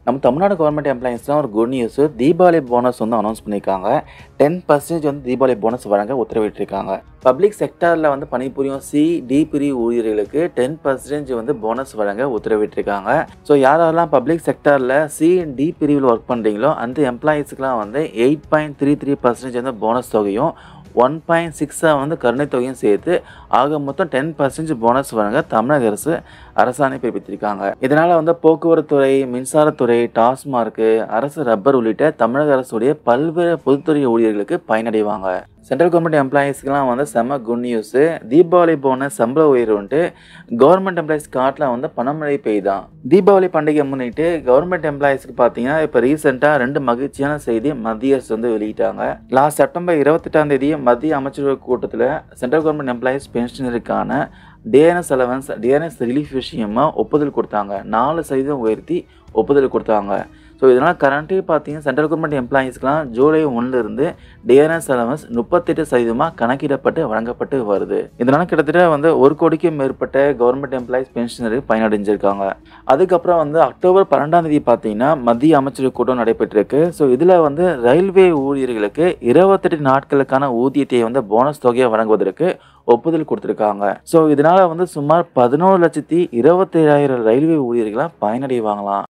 நம்ம தமிழ்நாடு கவர்மெண்ட் எம்ப்ளாயிஸ்லாம் ஒரு குட் நியூஸ் தீபாவளி போனஸ் வந்து அனௌன்ஸ் பண்ணியிருக்காங்க டென் பர்சன்டேஜ் வந்து தீபாவளி போனஸ் வழங்க உத்தரவிட்டிருக்காங்க பப்ளிக் செக்டாரில் வந்து பணிபுரியும் சி டி பிரி ஊழியர்களுக்கு டென் பர்சன்டேஜ் வந்து போனஸ் வழங்க உத்தரவிட்டிருக்காங்க ஸோ யாரெல்லாம் பப்ளிக் செக்டாரில் சி டி பிரிவில் ஒர்க் பண்ணுறீங்களோ அந்த எம்ப்ளாயீஸ்க்குலாம் வந்து eight point three three percentage வந்து போனஸ் தொகையும் ஒன் பாயிண்ட் சிக்ஸாக வந்து கருணை தொகையும் சேர்த்து ஆக மொத்தம் டென் பர்சன்டேஜ் போனஸ் வழங்க தமிழக அரசு அரசாணை பிறப்பித்திருக்காங்க இதனால் வந்து போக்குவரத்துறை மின்சாரத்துறை டாஸ்மார்க்கு அரசு ரப்பர் உள்ளிட்ட தமிழக அரசுடைய பல்வேறு பொதுத்துறை ஊழியர்களுக்கு பயனடைவாங்க சென்ட்ரல் கவர்மெண்ட் எம்ப்ளாயீஸ்க்குலாம் வந்து செம்ம குட் நியூஸு தீபாவளி போனஸ் சம்பள உயர்வுன்ட்டு கவர்மெண்ட் எம்ப்ளாயிஸ் காட்டில் வந்து பணமழை பெய்தான் தீபாவளி பண்டிகை முன்னிட்டு கவர்மெண்ட் எம்ப்ளாயிஸ்க்கு பார்த்தீங்கன்னா இப்போ ரீசெண்டாக ரெண்டு மகிழ்ச்சியான செய்தி மத்திய அரசு வந்து வெளியிட்டாங்க லாஸ்ட் செப்டம்பர் இருபத்தெட்டாம் தேதி மத்திய அமைச்சரவை கூட்டத்தில் சென்ட்ரல் கவர்மெண்ட் எம்ப்ளாயிஸ் பென்ஷனருக்கான டிஎன்எஸ் அலவன்ஸ் டிஎன்எஸ் ரிலீஃப் விஷயமா ஒப்புதல் கொடுத்தாங்க நாலு சதவீதம் உயர்த்தி ஒப்புதல் கொடுத்தாங்க ஸோ இதனால் கரண்ட்டே பார்த்தீங்கன்னா சென்ட்ரல் கவர்மெண்ட் எம்ப்ளாயீஸ்க்குலாம் ஜூலை ஒன்றிலிருந்து டிஎன்எஸ் அலவன்ஸ் முப்பத்தெட்டு சதவீதமாக கணக்கிடப்பட்டு வழங்கப்பட்டு வருது இதனால் கிட்டத்தட்ட வந்து ஒரு கோடிக்கும் மேற்பட்ட கவர்மெண்ட் எம்ப்ளாயிஸ் பென்ஷனரு பயனடைஞ்சிருக்காங்க அதுக்கப்புறம் வந்து அக்டோபர் பன்னெண்டாம் தேதி பார்த்தீங்கன்னா மத்திய அமைச்சரவை கூட்டம் நடைபெற்றிருக்கு ஸோ இதில் வந்து ரயில்வே ஊழியர்களுக்கு இருபத்தெட்டு நாட்களுக்கான ஊதியத்தை வந்து போனஸ் தொகையை வழங்குவதற்கு ஒப்புதல் கொடுத்துருக்காங்க ஸோ இதனால் வந்து சுமார் பதினோரு லட்சத்தி இருபத்தேழாயிரம் ரயில்வே ஊழியர்களாக பயனடைவாங்களாம்